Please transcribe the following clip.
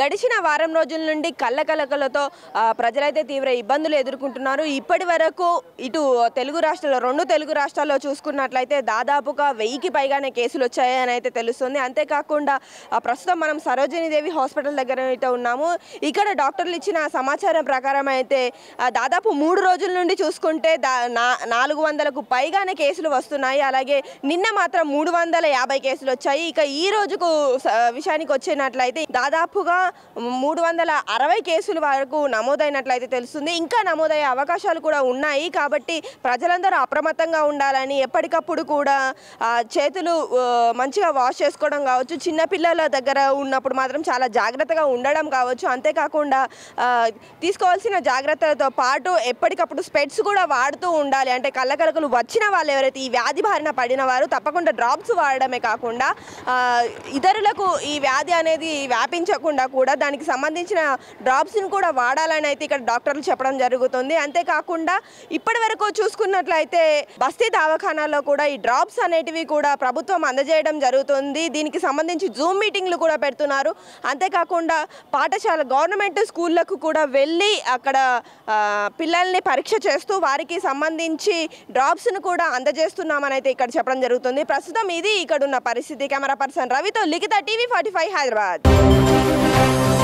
గడిచిన వారం రోజుల నుండి కళ్ళకలకలతో ఆ, ప్రజలైతే తీవ్ర ఇబ్బందులు ఎదుర్కొంటున్నారు ఇప్పటి వరకు ఇటు తెలుగు రాష్ట్రాల్లో రెండు తెలుగు రాష్ట్రాల్లో చూసుకున్నట్లయితే దాదాపుగా వెయ్యికి పైగానే కేసులు వచ్చాయని అయితే తెలుస్తుంది అంతేకాకుండా ఆ, ప్రస్తుతం మనం సరోజినీదేవి హాస్పిటల్ దగ్గర అయితే ఉన్నాము ఇక్కడ డాక్టర్లు ఇచ్చిన సమాచారం ప్రకారం అయితే ఆ, దాదాపు మూడు రోజుల నుండి చూసుకుంటే దా నా- నాలుగు వందలకు పైగానే కేసులు వస్తున్నాయి అలాగే నిన్న మాత్రం మూడు వందల యాభై కేసులు వచ్చాయి ఇక ఈ రోజుకు స- విషయానికి వచ్చినట్లయితే దాదాపుగా మూడు వందల అరవై కేసుల వరకు నమోదైనట్లయితే తెలుస్తుంది ఇంకా నమోదయ్యే అవకాశాలు కూడా ఉన్నాయి కాబట్టి ప్రజలందరూ అప్రమత్తంగా ఉండాలని ఎప్పటికప్పుడు కూడా ఆ, చేతులు ఆ, మంచిగా వాష్ చేసుకోవడం కావచ్చు చిన్నపిల్లల దగ్గర ఉన్నప్పుడు మాత్రం చాలా జాగ్రత్తగా ఉండడం కావచ్చు అంతేకాకుండా ఆ, తీసుకోవాల్సిన జాగ్రత్తలతో పాటు ఎప్పటికప్పుడు స్పెట్స్ కూడా వాడుతూ ఉండాలి అంటే కళ్ళకలకలు వచ్చిన వాళ్ళు ఎవరైతే ఈ వ్యాధి బారిన పడిన వారు తప్పకుండా డ్రాప్స్ వాడడమే కాకుండా ఆ, ఇతరులకు ఈ వ్యాధి అనేది వ్యాపించకుండా కూడా దానికి సంబంధించిన డ్రాప్స్ని కూడా వాడాలని అయితే ఇక్కడ డాక్టర్లు చెప్పడం జరుగుతుంది అంతేకాకుండా ఇప్పటి వరకు చూసుకున్నట్లయితే బస్తీ దవాఖానాల్లో కూడా ఈ డ్రాప్స్ అనేటివి కూడా ప్రభుత్వం అందజేయడం జరుగుతుంది దీనికి సంబంధించి జూమ్ మీటింగ్లు కూడా పెడుతున్నారు అంతేకాకుండా పాఠశాల గవర్నమెంట్ స్కూళ్ళకు కూడా వెళ్ళి అక్కడ ఆ, పిల్లల్ని పరీక్ష చేస్తూ వారికి సంబంధించి డ్రాప్స్ను కూడా అందజేస్తున్నామని అయితే ఇక్కడ చెప్పడం జరుగుతుంది ప్రస్తుతం ఇది ఇక్కడ ఉన్న పరిస్థితి కెమెరా పర్సన్ రవితో Likhitha TV forty five Hyderabad